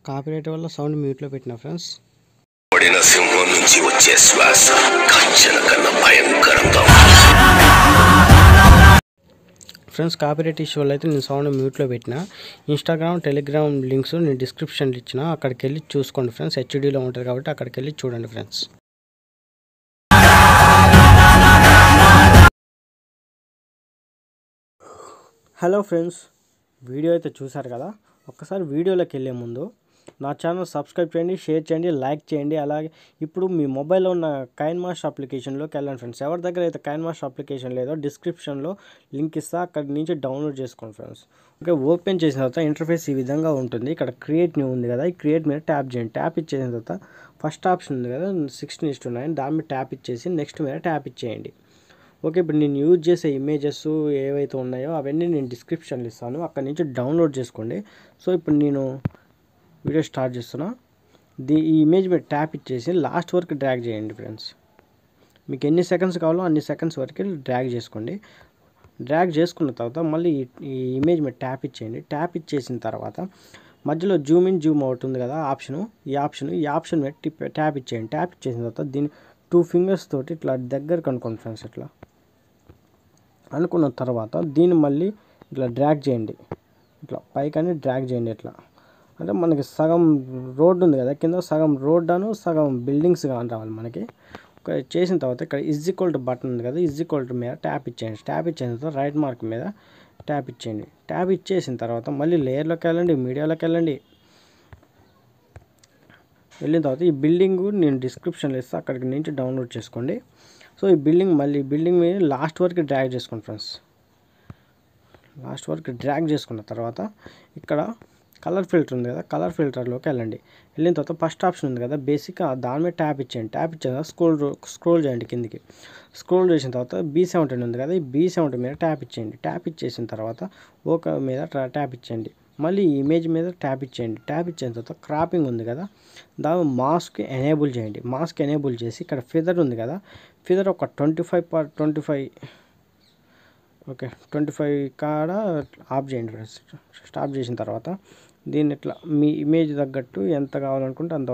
copyright వల్ల sound మ్యూట్లో పెట్టిన ఫ్రెండ్స్ పడిన సింహం నుంచి వచ్చే శ్వాస గర్జన కన్నా భయంకరంగా ఫ్రెండ్స్ కాపీరైట్ ఇష్యూ వల్ల అయితే నేను సౌండ్ మ్యూట్లో పెట్టిన ఇన్స్టాగ్రామ్ టెలిగ్రామ్ లింక్స్ నేను డిస్క్రిప్షన్లో ఇచ్చిన అక్కడికి వెళ్ళి చూసుకోండి ఫ్రెండ్స్ హెచ్డీలో ఉంటుంది కాబట్టి అక్కడికి వెళ్ళి చూడండి ఫ్రెండ్స్ హలో ఫ్రెండ్స్ వీడియో అయితే చూసారు కదా ఒక్కసారి వీడియోలోకి వెళ్ళే ముందు నా ఛానల్ సబ్స్క్రైబ్ చేయండి షేర్ చేయండి లైక్ చేయండి అలాగే ఇప్పుడు మీ మొబైల్లో ఉన్న కైన్ మాస్టర్ అప్లికేషన్లోకి వెళ్ళండి ఫ్రెండ్స్ ఎవరి దగ్గర అయితే కైన్ మాస్టర్ అప్లికేషన్ లేదో డిస్క్రిప్షన్లో లింక్ ఇస్తా అక్కడి నుంచి డౌన్లోడ్ చేసుకోండి ఫ్రెండ్స్ ఓకే ఓపెన్ చేసిన తర్వాత ఇంటర్ఫేస్ ఈ విధంగా ఉంటుంది ఇక్కడ క్రియేట్ న్యూ ఉంది కదా ఈ క్రియేట్ మీద ట్యాప్ చేయండి ట్యాప్ ఇచ్చేసిన తర్వాత ఫస్ట్ ఆప్షన్ ఉంది కదా సిక్స్టీన్ ఇస్ట్ నైన్ దాని మీద ట్యాప్ ఇచ్చేసి నెక్స్ట్ మీద ట్యాప్ ఇచ్చేయండి ఓకే ఇప్పుడు నేను యూజ్ చేసే ఇమేజెస్ ఏవైతే ఉన్నాయో అవన్నీ నేను డిస్క్రిప్షన్లో ఇస్తాను అక్కడ నుంచి డౌన్లోడ్ చేసుకోండి సో ఇప్పుడు నేను వీడియో స్టార్ట్ చేస్తున్నా దీ ఈ ఇమేజ్ మీద ట్యాప్ ఇచ్చేసి లాస్ట్ వరకు డ్రాగ్ చేయండి ఫ్రెండ్స్ మీకు ఎన్ని సెకండ్స్ కావాలో అన్ని సెకండ్స్ వరకు డ్రాగ్ చేసుకోండి డ్రాగ్ చేసుకున్న తర్వాత మళ్ళీ ఈ- ఈ ఇమేజ్ మీద ట్యాప్ ఇచ్చేయండి ట్యాప్ ఇచ్చేసిన తర్వాత మధ్యలో జూమ్ ఇన్ జూమ్ అవుట్ ఉంది కదా ఆప్షను ఈ ఆప్షన్ ఈ ఆప్షన్ మీద టిప్ ట్యాప్ ఇచ్చేయండి ట్యాప్ ఇచ్చేసిన తర్వాత దీన్ని టూ ఫింగర్స్ తోటి ఇట్లా దగ్గరకు అనుకోండి ఫ్రెండ్స్ ఇట్లా అనుకున్న తర్వాత దీన్ని మళ్ళీ ఇట్లా డ్రాగ్ చేయండి ఇట్లా పైకని డ్రాగ్ చేయండి ఇట్లా అంటే మనకి సగం రోడ్ ఉంది కదా కింద సగం రోడ్ అను సగం బిల్డింగ్స్ కానీ రావాలి మనకి ఒక చేసిన తర్వాత ఇక్కడ ఇజ్ ఈక్వల్ టు బటన్ ఉంది కదా ఇజ్ ఈక్వల్ టు మీద ట్యాప్ ఇచ్చేయండి ట్యాప్ ఇచ్చిన తర్వాత రైట్ మార్క్ మీద ట్యాప్ ఇచ్చేయండి ట్యాప్ ఇచ్చేసిన తర్వాత మళ్ళీ లేయర్లోకి వెళ్ళండి మీడియాలోకి వెళ్ళండి వెళ్ళిన తర్వాత ఈ బిల్డింగ్ నేను డిస్క్రిప్షన్లో ఇస్తే అక్కడికి నుంచి డౌన్లోడ్ చేసుకోండి సో ఈ బిల్డింగ్ మళ్ళీ బిల్డింగ్ మీద లాస్ట్ వరకు డ్రాగ్ చేసుకోండి ఫ్రెండ్స్ లాస్ట్ వరకు డ్రాగ్ చేసుకున్న తర్వాత ఇక్కడ కలర్ ఫిల్టర్ ఉంది కదా కలర్ ఫిల్టర్లోకి వెళ్ళండి వెళ్ళిన తర్వాత ఫస్ట్ ఆప్షన్ ఉంది కదా బేసిక్ దాని మీద ట్యాప్ ఇచ్చేయండి ట్యాప్ ఇచ్చిన తర్వాత స్క్రోల్ స్క్రోల్ చేయండి కిందికి స్క్రోల్ చేసిన తర్వాత బీ సెవెంటీన్ ఉంది కదా ఈ బీ సెవెంటీన్ మీద ట్యాప్ ఇచ్చేయండి ట్యాప్ ఇచ్చేసిన తర్వాత ఓకే మీద ట్రా- ట్యాప్ ఇచ్చేయండి మళ్ళీ ఈ ఇమేజ్ మీద ట్యాప్ ఇచ్చేయండి ట్యాప్ ఇచ్చిన తర్వాత క్రాపింగ్ ఉంది కదా దాని మాస్క్ ఎనేబుల్ చేయండి మాస్క్ ఎనేబుల్ చేసి ఇక్కడ ఫిదర్ ఉంది కదా ఫిదర్ ఒక twenty five per twenty five okay twenty five కాడ ఆఫ్ చేయండి ఫ్రెండ్స్ స్టాప్ చేసిన తర్వాత దీన్ని ఇట్లా మీ ఇమేజ్ తగ్గట్టు ఎంత కావాలనుకుంటే అంత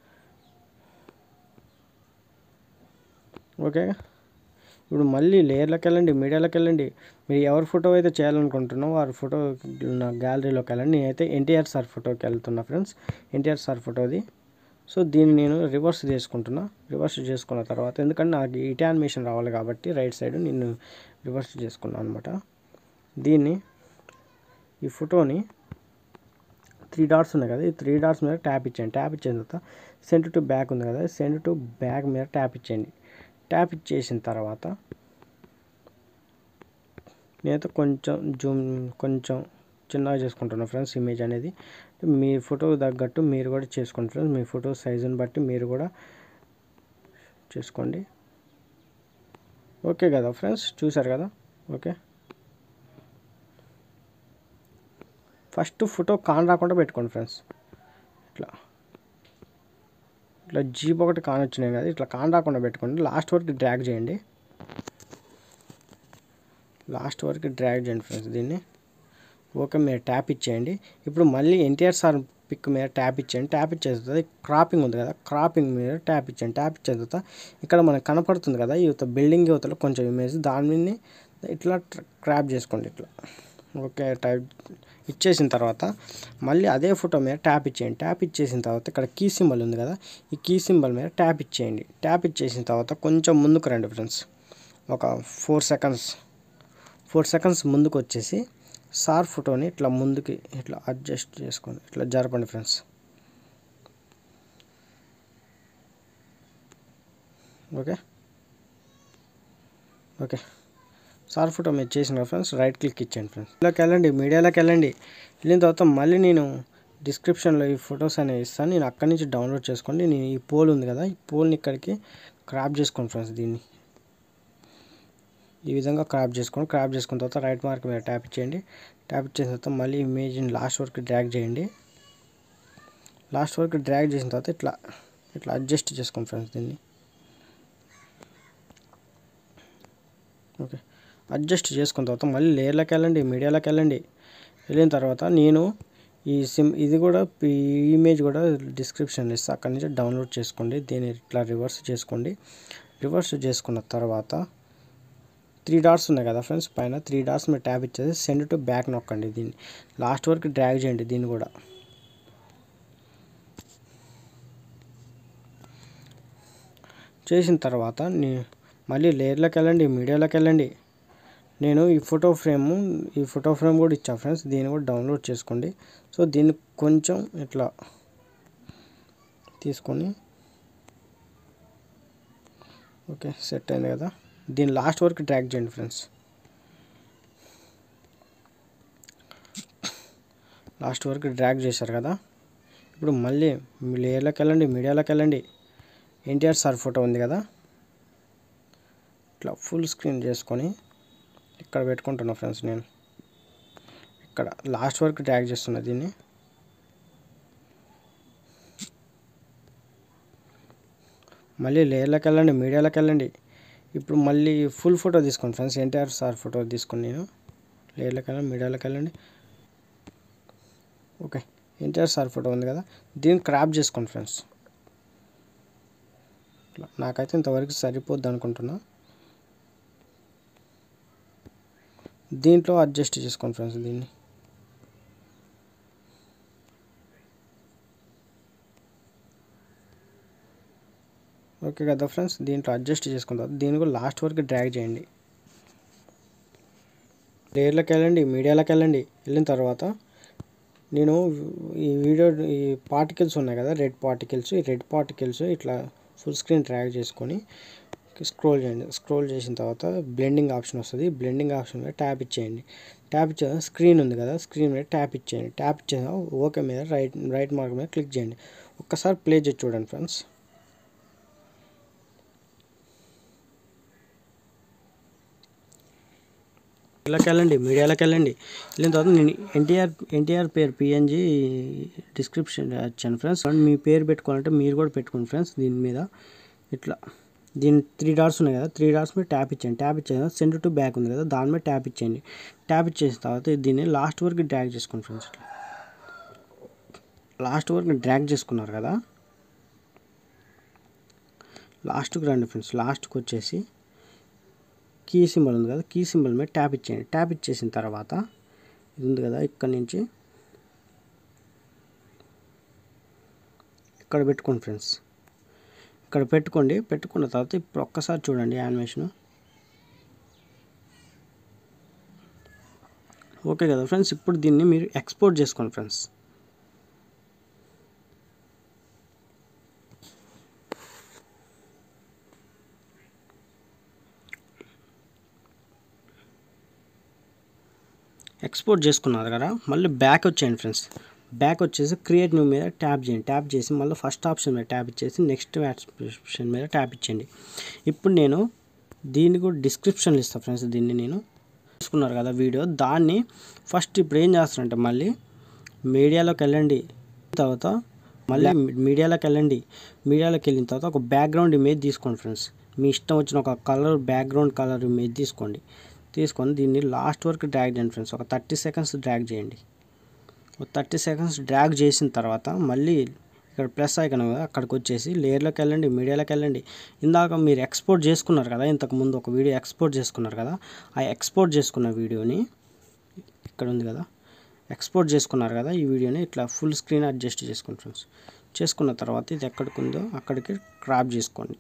ఓకే ఇప్పుడు మళ్ళీ లేయర్లోకి వెళ్ళండి మీడియాలోకి వెళ్ళండి మీరు ఎవరి ఫోటో అయితే చేయాలనుకుంటున్నారో వారి ఫోటో నా గ్యాలరీలోకి వెళ్ళండి నేనైతే ఎన్టీఆర్ సార్ ఫోటోకి వెళ్తున్నా ఫ్రెండ్స్ ఎన్టీఆర్ సార్ ఫోటోది సో దీన్ని నేను రివర్స్ చేసుకుంటున్నా రివర్స్ చేసుకున్న తర్వాత ఎందుకంటే నాకు ఇటు యానిమేషన్ రావాలి కాబట్టి రైట్ సైడ్ నేను రివర్స్ చేసుకున్నాను అనమాట దీన్ని ఈ ఫోటోని త్రీ డాట్స్ ఉన్నాయి కదా ఈ త్రీ డాట్స్ మీద ట్యాప్ ఇచ్చేయండి ట్యాప్ ఇచ్చిన తర్వాత సెండ్ టు బ్యాక్ ఉంది కదా సెండ్ టు బ్యాక్ మీద ట్యాప్ ఇచ్చేయండి ట్యాప్ ఇచ్చేసిన తర్వాత నేనైతే కొంచెం జూమ్ కొంచెం చిన్నగా చేసుకుంటున్నాను ఫ్రెండ్స్ ఇమేజ్ అనేది మీ ఫోటో తగ్గట్టు మీరు కూడా చేసుకోండి ఫ్రెండ్స్ మీ ఫోటో సైజుని బట్టి మీరు కూడా చేసుకోండి ఓకే కదా ఫ్రెండ్స్ చూసారు కదా ఓకే ఫస్ట్ ఫోటో కాన్ రాకుండా పెట్టుకోండి ఫ్రెండ్స్ ఇట్లా ఇట్లా జీప్ ఒకటి కాన్ వచ్చినాయి కదా ఇట్లా కాన్ రాకుండా పెట్టుకోండి లాస్ట్ వరకు డ్రాగ్ చేయండి లాస్ట్ వరకు డ్రాగ్ చేయండి ఫ్రెండ్స్ దీన్ని ఓకే మీరు ట్యాప్ ఇచ్చేయండి ఇప్పుడు మళ్ళీ ఎన్టీఆర్ సార్ పిక్ మీద ట్యాప్ ఇచ్చేయండి ట్యాప్ ఇచ్చేసిన తర్వాత క్రాపింగ్ ఉంది కదా క్రాపింగ్ మీద ట్యాప్ ఇచ్చేయండి ట్యాప్ ఇచ్చిన తర్వాత ఇక్కడ మనకు కనపడుతుంది కదా యువత బిల్డింగ్ యువతలో కొంచెం ఇమేజ్ దాని మీద ఇట్లా క్రాప్ చేసుకోండి ఇట్లా ఓకే టైప్ ఇచ్చేసిన తర్వాత మళ్ళీ అదే ఫోటో మీద ట్యాప్ ఇచ్చేయండి ట్యాప్ ఇచ్చేసిన తర్వాత ఇక్కడ కీ సింబల్ ఉంది కదా ఈ కీ సింబల్ మీద ట్యాప్ ఇచ్చేయండి ట్యాప్ ఇచ్చేసిన తర్వాత కొంచెం ముందుకు రండి ఫ్రెండ్స్ ఒక ఫోర్ సెకండ్స్ ఫోర్ సెకండ్స్ ముందుకు వచ్చేసి సార్ ఫోటోని ఇట్లా ముందుకి ఇట్లా అడ్జస్ట్ చేసుకోండి ఇట్లా జరపండి friends okay okay sir photo మీరు చేసిన ఫ్రెండ్స్ రైట్ క్లిక్ ఇచ్చేయండి ఫ్రెండ్స్ ఇలాకి వెళ్ళండి మీడియాలోకి వెళ్ళండి వెళ్ళిన తర్వాత మళ్ళీ నేను డిస్క్రిప్షన్లో ఈ ఫొటోస్ అనేవి ఇస్తాను నేను అక్కడి నుంచి డౌన్లోడ్ చేసుకోండి నేను ఈ పోల్ ఉంది కదా ఈ పోల్ని ఇక్కడికి క్రాప్ చేసుకోండి ఫ్రెండ్స్ దీన్ని ఈ విధంగా క్రాప్ చేసుకోండి క్రాప్ చేసుకున్న తర్వాత రైట్ మార్క్ మీద ట్యాప్ ఇచ్చేయండి ట్యాప్ ఇచ్చిన తర్వాత మళ్ళీ ఇమేజ్ని లాస్ట్ వరకు డ్రాగ్ చేయండి లాస్ట్ వరకు డ్రాగ్ చేసిన తర్వాత ఇట్లా ఇట్లా అడ్జస్ట్ చేసుకోండి ఫ్రెండ్స్ దీన్ని ఓకే అడ్జస్ట్ చేసుకున్న తర్వాత మళ్ళీ లేయర్లోకి వెళ్ళండి మీడియాలోకి వెళ్ళండి వెళ్ళిన తర్వాత నేను ఈ సిమ్ ఇది కూడా ఈ ఇమేజ్ కూడా డిస్క్రిప్షన్లో ఇస్తే అక్కడి నుంచి డౌన్లోడ్ చేసుకోండి దీన్ని ఇట్లా రివర్స్ చేసుకోండి రివర్స్ చేసుకున్న తర్వాత త్రీ డాట్స్ ఉన్నాయి కదా ఫ్రెండ్స్ పైన త్రీ డాట్స్ మీరు ట్యాప్ ఇచ్చేసి సెండ్ టు బ్యాక్ నొక్కండి దీన్ని లాస్ట్ వరకు డ్రాగ్ చేయండి దీన్ని కూడా చేసిన తర్వాత నీ మళ్ళీ లేయర్లోకి వెళ్ళండి మీడియాలోకి వెళ్ళండి నేను ఈ ఫోటో ఫ్రేమ్ ఈ ఫోటో ఫ్రేమ్ కూడా ఇచ్చా ఫ్రెండ్స్ దీన్ని కూడా డౌన్లోడ్ చేసుకోండి సో దీన్ని కొంచెం ఇట్లా తీసుకొని ఓకే సెట్ అయింది కదా దీని లాస్ట్ వరకు డ్రాగ్ చేయండి ఫ్రెండ్స్ లాస్ట్ వరకు డ్రాగ్ చేశారు కదా ఇప్పుడు మళ్ళీ లేయర్లోకి వెళ్ళండి మీడియాలోకి వెళ్ళండి ఎన్టీఆర్ సార్ ఫోటో ఉంది కదా ఇట్లా ఫుల్ స్క్రీన్ చేసుకొని ఇక్కడ పెట్టుకుంటున్నా ఫ్రెండ్స్ నేను ఇక్కడ లాస్ట్ వరకు డ్రాగ్ చేస్తున్నా దీన్ని మళ్ళీ లేయర్లోకి వెళ్ళండి మీడియాలోకి వెళ్ళండి ఇప్పుడు మళ్ళీ ఫుల్ ఫోటో తీసుకోండి ఫ్రెండ్స్ ఎన్టీఆర్ సార్ ఫోటో తీసుకుని నేను లేయర్లోకి వెళ్ళండి మీడియాలోకి వెళ్ళండి ఓకే ఎన్టీఆర్ సార్ ఫోటో ఉంది కదా దీన్ని క్రాప్ చేసుకోండి ఫ్రెండ్స్ ఇట్లా నాకైతే ఇంతవరకు సరిపోద్ది అనుకుంటున్నా దీంట్లో అడ్జస్ట్ చేసుకోండి ఫ్రెండ్స్ దీన్ని ఓకే కదా ఫ్రెండ్స్ దీంట్లో అడ్జస్ట్ చేసుకున్న తర్వాత దీన్ని కూడా లాస్ట్ వరకు డ్రాగ్ చేయండి లేయర్లోకి వెళ్ళండి మీడియాలోకి వెళ్ళండి వెళ్ళిన తర్వాత నేను ఈ వీడియో ఈ పార్టికల్స్ ఉన్నాయి కదా రెడ్ పార్టికల్స్ ఈ రెడ్ పార్టికల్స్ ఇట్లా ఫుల్ స్క్రీన్ డ్రాగ్ చేసుకొని స్క్రోల్ చేయండి స్క్రోల్ చేసిన తర్వాత బ్లెండింగ్ ఆప్షన్ వస్తుంది బ్లెండింగ్ ఆప్షన్ మీద ట్యాప్ ఇచ్చేయండి ట్యాప్ ఇచ్చే స్క్రీన్ ఉంది కదా స్క్రీన్ మీద ట్యాప్ ఇచ్చేయండి ట్యాప్ ఇచ్చేసిన ఓకే మీద రైట్ రైట్ మార్క్ మీద క్లిక్ చేయండి ఒక్కసారి ప్లే చేసి చూడండి ఫ్రెండ్స్ మీడియాలోకి వెళ్ళండి మీడియాలోకి వెళ్ళండి వెళ్ళిన తర్వాత నేను ఎన్టీఆర్ ఎన్టీఆర్ పేరు పిఎన్జి డిస్క్రిప్షన్ ఇచ్చాను ఫ్రెండ్స్ అండ్ మీ పేరు పెట్టుకోవాలంటే మీరు కూడా పెట్టుకోండి ఫ్రెండ్స్ దీని మీద ఇట్లా దీని త్రీ డాట్స్ ఉన్నాయి కదా త్రీ డాట్స్ మీద ట్యాప్ ఇచ్చేయండి ట్యాప్ ఇచ్చేది సెండ్ టు బ్యాక్ ఉంది కదా దాని మీద ట్యాప్ ఇచ్చేయండి ట్యాప్ ఇచ్చేసిన తర్వాత దీన్ని లాస్ట్ వరకు డ్రాగ్ చేసుకోండి ఫ్రెండ్స్ ఇట్లా లాస్ట్ వరకు డ్రాగ్ చేసుకున్నారు కదా లాస్ట్కి రండి ఫ్రెండ్స్ లాస్ట్కి వచ్చేసి కీ సింబల్ ఉంది కదా కీ సింబల్ మీద ట్యాప్ ఇచ్చేయండి ట్యాప్ ఇచ్చేసిన తర్వాత ఇది ఉంది కదా ఇక్కడ నుంచి ఇక్కడ పెట్టుకోండి ఫ్రెండ్స్ ఇక్కడ పెట్టుకోండి పెట్టుకున్న తర్వాత ఇప్పుడు ఒక్కసారి చూడండి యానిమేషన్ ఓకే కదా ఫ్రెండ్స్ ఇప్పుడు దీన్ని మీరు ఎక్స్పోర్ట్ చేసుకోండి ఫ్రెండ్స్ ఎక్స్పోర్ట్ చేసుకున్నారు కదా మళ్ళీ బ్యాక్ వచ్చేయండి ఫ్రెండ్స్ బ్యాక్ వచ్చేసి క్రియేట్ న్యూ మీద ట్యాప్ చేయండి ట్యాప్ చేసి మళ్ళీ ఫస్ట్ ఆప్షన్ మీద ట్యాప్ ఇచ్చేసి నెక్స్ట్ ఆప్షన్ మీద ట్యాప్ ఇచ్చేయండి ఇప్పుడు నేను దీన్ని కూడా డిస్క్రిప్షన్లో ఇస్తాను ఫ్రెండ్స్ దీన్ని నేను తీసుకున్నారు కదా వీడియో దాన్ని ఫస్ట్ ఇప్పుడు ఏం చేస్తారంటే మళ్ళీ మీడియాలోకి వెళ్ళండి తర్వాత మళ్ళీ మీడియాలోకి వెళ్ళండి మీడియాలోకి వెళ్ళిన తర్వాత ఒక బ్యాక్గ్రౌండ్ ఇమేజ్ తీసుకోండి ఫ్రెండ్స్ మీ ఇష్టం వచ్చిన ఒక కలర్ బ్యాక్గ్రౌండ్ కలర్ ఇమేజ్ తీసుకోండి తీసుకొని దీన్ని లాస్ట్ వరకు డ్రాగ్ చేయండి ఫ్రెండ్స్ ఒక థర్టీ సెకండ్స్ డ్రాగ్ చేయండి ఒక థర్టీ సెకండ్స్ డ్రాగ్ చేసిన తర్వాత మళ్ళీ ఇక్కడ ప్లస్ ఐకన్ కదా అక్కడికి వచ్చేసి లేయర్లోకి వెళ్ళండి మీడియాలోకి వెళ్ళండి ఇందాక మీరు ఎక్స్పోర్ట్ చేసుకున్నారు కదా ఇంతకు ముందు ఒక వీడియో ఎక్స్పోర్ట్ చేసుకున్నారు కదా ఆ ఎక్స్పోర్ట్ చేసుకున్న వీడియోని ఇక్కడ ఉంది కదా ఎక్స్పోర్ట్ చేసుకున్నారు కదా ఈ వీడియోని ఇట్లా ఫుల్ స్క్రీన్ అడ్జస్ట్ చేసుకోండి ఫ్రెండ్స్ చేసుకున్న తర్వాత ఇది ఎక్కడికి ఉందో అక్కడికి క్రాప్ చేసుకోండి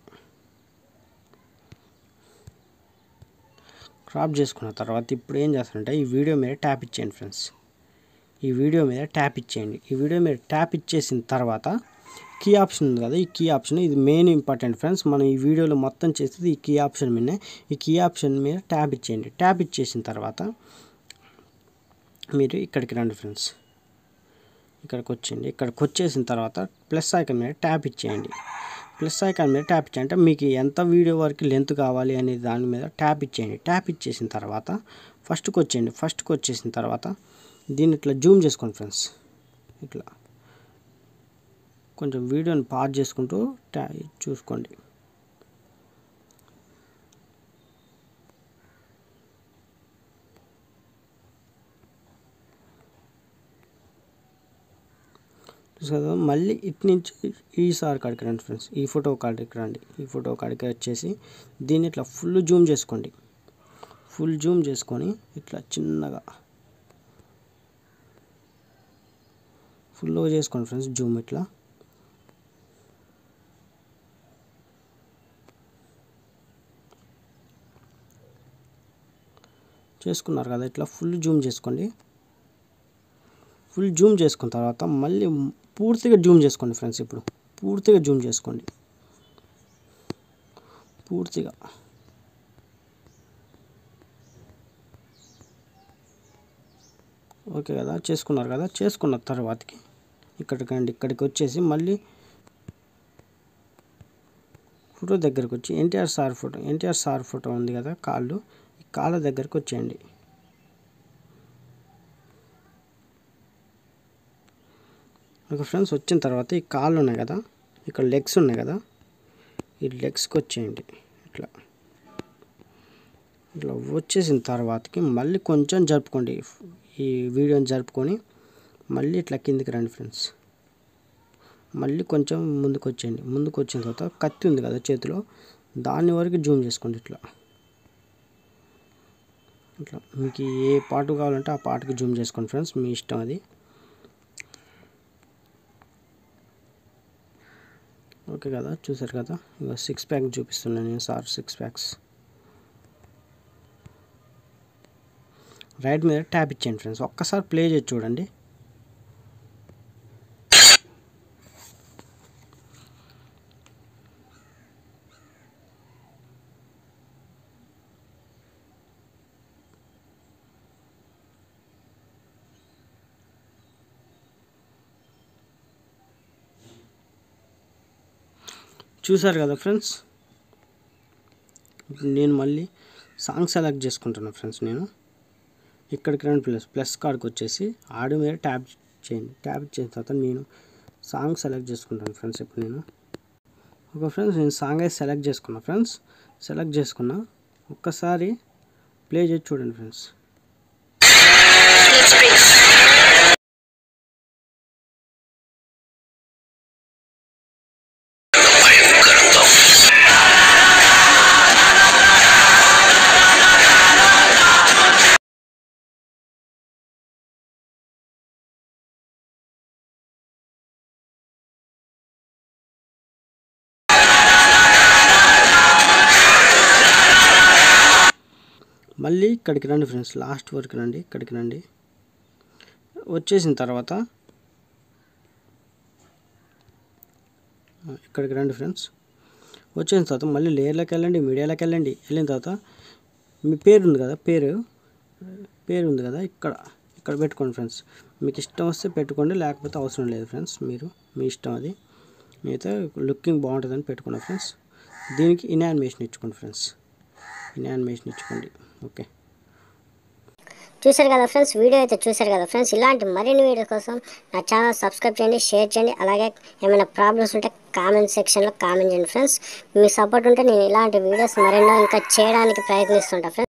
క్రాప్ చేసుకున్న తర్వాత ఇప్పుడు ఏం చేస్తారంటే ఈ వీడియో మీద ట్యాప్ ఇచ్చేయండి ఫ్రెండ్స్ ఈ వీడియో మీద ట్యాప్ ఇచ్చేయండి ఈ వీడియో మీద ట్యాప్ ఇచ్చేసిన తర్వాత కీ ఆప్షన్ ఉంది కదా ఈ కీ ఆప్షన్ ఇది మెయిన్ ఇంపార్టెంట్ ఫ్రెండ్స్ మనం ఈ వీడియోలో మొత్తం చేసేది ఈ కీ ఆప్షన్ మీదనే ఈ కీ ఆప్షన్ మీద ట్యాప్ ఇచ్చేయండి ట్యాప్ ఇచ్చేసిన తర్వాత మీరు ఇక్కడికి రండి ఫ్రెండ్స్ ఇక్కడికి వచ్చేయండి ఇక్కడికి వచ్చేసిన తర్వాత ప్లస్ ఐకాన్ మీద ట్యాప్ ఇచ్చేయండి ప్లస్ ఐకాన్ మీద ట్యాప్ ఇచ్చేయండి అంటే మీకు ఎంత వీడియో వరకు లెంత్ కావాలి అనే దాని మీద ట్యాప్ ఇచ్చేయండి ట్యాప్ ఇచ్చేసిన తర్వాత ఫస్ట్కి వచ్చేయండి ఫస్ట్కి వచ్చేసిన తర్వాత దీన్ని ఇట్లా జూమ్ చేసుకోండి ఫ్రెండ్స్ ఇట్లా కొంచెం వీడియోని పాజ్ చేసుకుంటూ ట్యా చూసుకోండి చూసారు కదా మళ్ళీ ఇటు నుంచి ఈసారి కాడికి రండి ఫ్రెండ్స్ ఈ ఫోటో కాడికి రండి ఈ ఫోటో కాడికి వచ్చేసి దీన్ని ఇట్లా ఫుల్ జూమ్ చేసుకోండి ఫుల్ జూమ్ చేసుకొని ఇట్లా చిన్నగా ఫుల్గా చేసుకోండి ఫ్రెండ్స్ జూమ్ ఇట్లా చేసుకున్నారు కదా ఇట్లా ఫుల్ జూమ్ చేసుకోండి ఫుల్ జూమ్ చేసుకున్న తర్వాత మళ్ళీ పూర్తిగా జూమ్ చేసుకోండి ఫ్రెండ్స్ ఇప్పుడు పూర్తిగా జూమ్ చేసుకోండి పూర్తిగా ఓకే కదా చేసుకున్నారు కదా చేసుకున్న తర్వాతకి ఇక్కడికి అండి ఇక్కడికి వచ్చేసి మళ్ళీ ఫోటో దగ్గరకు వచ్చి NTR sir photo NTR sir photo ఉంది కదా కాళ్ళు ఈ కాళ్ళ దగ్గరకు వచ్చేయండి ఓకే ఫ్రెండ్స్ వచ్చిన తర్వాత ఈ కాళ్ళు ఉన్నాయి కదా ఇక్కడ లెగ్స్ ఉన్నాయి కదా ఈ లెగ్స్కి వచ్చేయండి ఇట్లా ఇట్లా వచ్చేసిన తర్వాతకి మళ్ళీ కొంచెం జరుపుకోండి ఈ వీడియోని జరుపుకొని మళ్ళీ ఇట్లా కిందికి రండి ఫ్రెండ్స్ మళ్ళీ కొంచెం ముందుకు వచ్చేయండి ముందుకు వచ్చిన తర్వాత కత్తి ఉంది కదా చేతిలో దాని వరకు జూమ్ చేసుకోండి ఇట్లా ఇట్లా మీకు ఏ పాటు కావాలంటే ఆ పాటకి జూమ్ చేసుకోండి ఫ్రెండ్స్ మీ ఇష్టం అది ఓకే కదా చూసారు కదా ఇక సిక్స్ ప్యాక్ చూపిస్తున్నాను నేను సార్ సిక్స్ ప్యాక్స్ రైట్ మీద ట్యాప్ ఇచ్చేయండి ఫ్రెండ్స్ ఒక్కసారి ప్లే చేసి చూడండి చూసారు కదా ఫ్రెండ్స్ ఇప్పుడు నేను మళ్ళీ సాంగ్ సెలెక్ట్ చేసుకుంటున్నాను ఫ్రెండ్స్ నేను ఇక్కడికి రండి ప్లస్ ప్లస్ కార్డ్కి వచ్చేసి ఆడియో మీద ట్యాప్ చేయండి ట్యాప్ చేసిన తర్వాత నేను సాంగ్ సెలెక్ట్ చేసుకుంటాను ఫ్రెండ్స్ ఇప్పుడు నేను ఒక ఫ్రెండ్స్ నేను సాంగ్ అయితే సెలెక్ట్ చేసుకున్నా ఫ్రెండ్స్ సెలెక్ట్ చేసుకున్నా ఒక్కసారి ప్లే చేసి చూడండి ఫ్రెండ్స్ భయంకరంగా మళ్ళీ ఇక్కడికి రండి ఫ్రెండ్స్ లాస్ట్ వరకు రండి ఇక్కడికి రండి వచ్చేసిన తర్వాత ఆ, ఇక్కడికి రండి ఫ్రెండ్స్ వచ్చేసిన తర్వాత మళ్ళీ లేయర్లోకి వెళ్ళండి మీడియాలోకి వెళ్ళండి వెళ్ళిన తర్వాత మీ పేరు ఉంది కదా పేరు పేరు ఉంది కదా ఇక్కడ ఇక్కడ పెట్టుకోండి ఫ్రెండ్స్ మీకు ఇష్టం వస్తే పెట్టుకోండి లేకపోతే అవసరం లేదు ఫ్రెండ్స్ మీరు మీ ఇష్టం అది మీతో లుకింగ్ బాగుంటుందని పెట్టుకున్నా ఫ్రెండ్స్ దీనికి ఇనానిమేషన్ ఇచ్చుకోండి ఫ్రెండ్స్ ఇనానిమేషన్ ఇచ్చుకోండి ఓకే చూశారు కదా ఫ్రెండ్స్ వీడియో అయితే చూశారు కదా ఫ్రెండ్స్ ఇలాంటి మరిన్ని వీడియో కోసం నా ఛానల్ సబ్స్క్రైబ్ చేయండి షేర్ చేయండి అలాగే ఏమైనా ప్రాబ్లమ్స్ ఉంటే కామెంట్ సెక్షన్లో కామెంట్ చేయండి ఫ్రెండ్స్ మీ సపోర్ట్ ఉంటే నేను ఇలాంటి వీడియోస్ మరెన్నో ఇంకా చేయడానికి ప్రయత్నిస్తుంటా ఫ్రెండ్స్